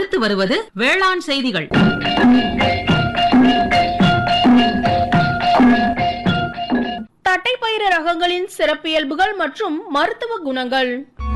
அடுத்து வருவது வேளாண் செய்திகள் தட்டைப்பயிறு ரகங்களின் சிறப்பியல்புகள் மற்றும் மருத்துவ குணங்கள்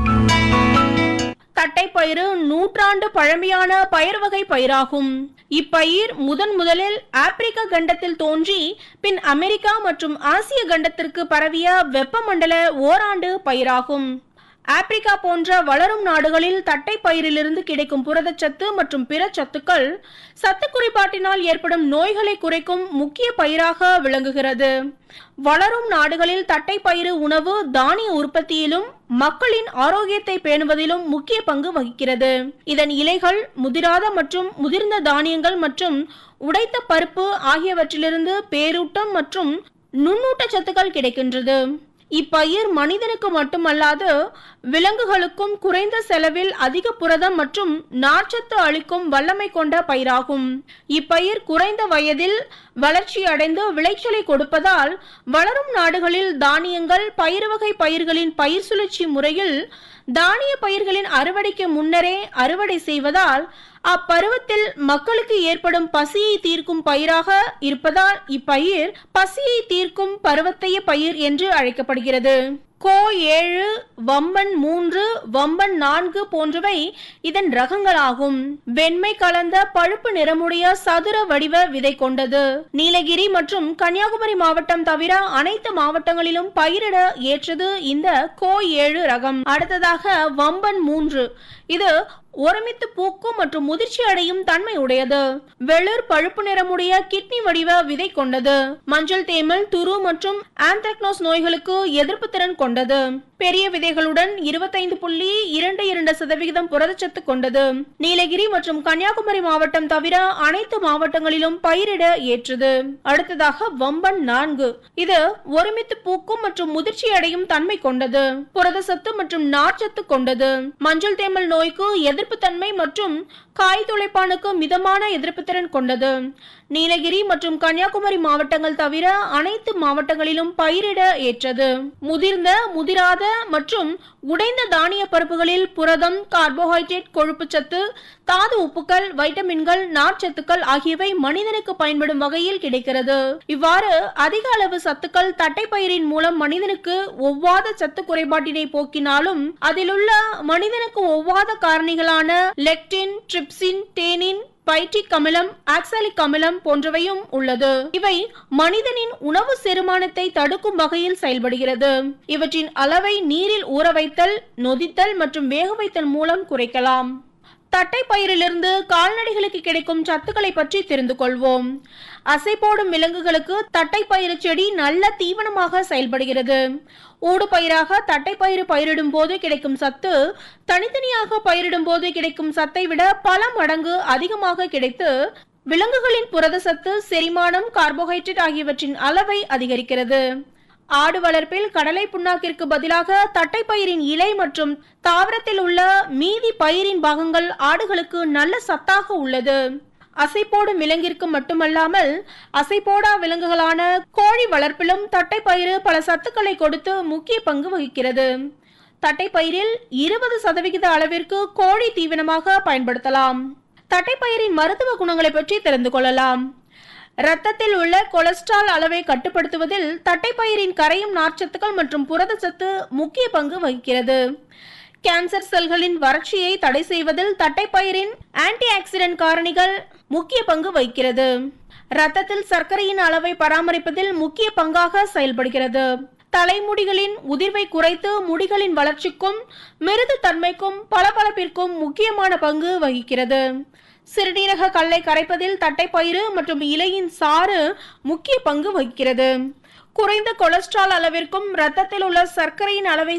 தட்டைப்பயிறு நூற்றாண்டு பழமையான பயிர் வகை பயிராகும் இப்பயிர் முதன் முதலில் ஆப்பிரிக்க கண்டத்தில் தோன்றி பின் அமெரிக்கா மற்றும் ஆசிய கண்டத்திற்கு பரவிய வெப்பமண்டல ஓராண்டு பயிராகும் ஆப்பிரிக்கா போன்ற வளரும் நாடுகளில் தட்டை பயிரிலிருந்து கிடைக்கும் புரதச்சத்து மற்றும் பிற சத்துக்கள் சத்து குறைபாட்டினால் ஏற்படும் நோய்களை குறைக்கும் முக்கிய பயிராக விளங்குகிறது வளரும் நாடுகளில் தட்டை பயிறு உணவு தானிய உற்பத்தியிலும் மக்களின் ஆரோக்கியத்தை பேணுவதிலும் முக்கிய பங்கு வகிக்கிறது இதன் இலைகள் முதிராத மற்றும் முதிர்ந்த தானியங்கள் மற்றும் உடைத்த பருப்பு ஆகியவற்றிலிருந்து பேரூட்டம் மற்றும் நுண்ணூட்ட சத்துக்கள் கிடைக்கின்றது இப்பயிர் மனிதனுக்கு மட்டுமல்லாது விலங்குகளுக்கும் குறைந்த செலவில் அதிக புரதம் மற்றும் நார்ச்சத்து அளிக்கும் வல்லமை கொண்ட பயிராகும் இப்பயிர் குறைந்த வயதில் வளர்ச்சி அடைந்து விளைச்சலை கொடுப்பதால் வளரும் நாடுகளில் தானியங்கள் பயிர் வகை பயிர்களின் பயிர் சுழற்சி முறையில் தானிய பயிர்களின் அறுவடைக்கு முன்னரே அறுவடை செய்வதால் அப்பருவத்தில் மக்களுக்கு ஏற்படும் பசியை தீர்க்கும் பயிராக இருப்பதால் இப்பயிர் பசியை தீர்க்கும் பருவத்தைய பயிர் என்று அழைக்கப்படுகிறது கோ ஏழு வம்பன் மூன்று வம்பன் நான்கு போன்றவை இதன் ரகங்களாகும் வெண்மை கலந்த பழுப்பு நிறமுடைய சதுர வடிவ விதை கொண்டது நீலகிரி மற்றும் கன்னியாகுமரி மாவட்டம் தவிர அனைத்து மாவட்டங்களிலும் பயிரிட ஏற்றது இந்த கோ ஏழு ரகம் அடுத்ததாக வம்பன் மூன்று இது ஒருமித்து பூக்கும் மற்றும் முதிர்ச்சி அடையும் தன்மை உடையது வெளிர் பழுப்பு நிறமுடைய கிட்னி வடிவ விதை கொண்டது மஞ்சள் தேமல் துரு மற்றும் ஆந்த்ராக்னோஸ் நோய்களுக்கு எதிர்ப்பு திறன் கொண்டது பெரிய விதைகளுடன் இருபத்தைந்து புள்ளி இரண்டு இரண்டு சதவிகிதம் புரதச்சத்து கொண்டது நீலகிரி மற்றும் கன்னியாகுமரி மாவட்டம் தவிர அனைத்து மாவட்டங்களிலும் பயிரிட ஏற்றது அடுத்ததாக வம்பன் நான்கு இது ஒருமித்து பூக்கும் மற்றும் முதிர்ச்சி அடையும் தன்மை கொண்டது புரதச்சத்து மற்றும் நார்ச்சத்து கொண்டது மஞ்சள் தேமல் நோய்க்கு எதிர்ப்பு தன்மை மற்றும் காய் துளைப்பானுக்கு மிதமான எதிர்ப்பு திறன் கொண்டது நீலகிரி மற்றும் கன்னியாகுமரி மாவட்டங்கள் தவிர அனைத்து மாவட்டங்களிலும் பயிரிட ஏற்றது முதிர்ந்த முதிராத மற்றும் உடைந்த தானிய பருப்புகளில் புரதம் கார்போஹைட்ரேட் கொழுப்புச்சத்து தாது உப்புக்கள் வைட்டமின்கள் நார்ச்சத்துக்கள் ஆகியவை மனிதனுக்கு பயன்படும் வகையில் கிடைக்கிறது இவ்வாறு அதிக அளவு சத்துக்கள் தட்டைப்பயிரின் மூலம் மனிதனுக்கு ஒவ்வாத சத்து குறைபாட்டினை போக்கினாலும் அதிலுள்ள மனிதனுக்கு ஒவ்வாத காரணிகளான லெக்டின் ட்ரிப்சின் தேனின் பைட்ரிக் அமிலம் ஆக்சாலிக் அமிலம் போன்றவையும் உள்ளது இவை மனிதனின் உணவு செரிமானத்தை தடுக்கும் வகையில் செயல்படுகிறது இவற்றின் அளவை நீரில் ஊற வைத்தல் நொதித்தல் மற்றும் வேக வைத்தல் மூலம் குறைக்கலாம் தட்டை பயிரிலிருந்து கால்நடைகளுக்கு கிடைக்கும் சத்துக்களை பற்றி தெரிந்து கொள்வோம் அசை போடும் விலங்குகளுக்கு தட்டை பயிறு செடி நல்ல தீவனமாக செயல்படுகிறது ஊடு பயிராக தட்டை பயிறு பயிரிடும் போது கிடைக்கும் சத்து தனித்தனியாக பயிரிடும் போது கிடைக்கும் சத்தை விட பல மடங்கு அதிகமாக கிடைத்து விலங்குகளின் புரத சத்து செரிமானம் கார்போஹைட்ரேட் ஆகியவற்றின் அளவை அதிகரிக்கிறது ஆடு வளர்ப்பில் கடலை புண்ணாக்கிற்கு பதிலாக தட்டைப்பயிரின் இலை மற்றும் தாவரத்தில் உள்ள மீதி பயிரின் பாகங்கள் ஆடுகளுக்கு நல்ல சத்தாக உள்ளது அசைப்போடும் விலங்கிற்கு மட்டுமல்லாமல் அசைப்போடா விலங்குகளான கோழி வளர்ப்பிலும் தட்டைப்பயிறு பல சத்துக்களை கொடுத்து முக்கிய பங்கு வகிக்கிறது தட்டைப்பயிரில் இருபது சதவிகித அளவிற்கு கோழி தீவனமாக பயன்படுத்தலாம் தட்டைப்பயிரின் மருத்துவ குணங்களை பற்றி தெரிந்து கொள்ளலாம் இரத்தத்தில் உள்ள கொலஸ்ட்ரால் அளவை கட்டுப்படுத்துவதில் தட்டைப்பயிரின் கரையும் நார்ச்சத்துக்கள் மற்றும் புரதச்சத்து முக்கிய பங்கு வகிக்கிறது கேன்சர் செல்களின் வறட்சியை தடை செய்வதில் தட்டைப்பயிரின் ஆன்டி ஆக்சிடென்ட் காரணிகள் முக்கிய பங்கு வகிக்கிறது இரத்தத்தில் சர்க்கரையின் அளவை பராமரிப்பதில் முக்கிய பங்காக செயல்படுகிறது தலைமுடிகளின் உதிர்வை குறைத்து முடிகளின் வளர்ச்சிக்கும் மிருது தன்மைக்கும் பளபளப்பிற்கும் முக்கியமான பங்கு வகிக்கிறது சிறுநீரக கல்லை கரைப்பதில் தட்டைப்பயிறு மற்றும் இலையின் சாறு முக்கிய பங்கு வகிக்கிறது குறைந்த கொலஸ்ட்ரால் அளவிற்கும் இரத்தத்தில் உள்ள சர்க்கரையின் அளவை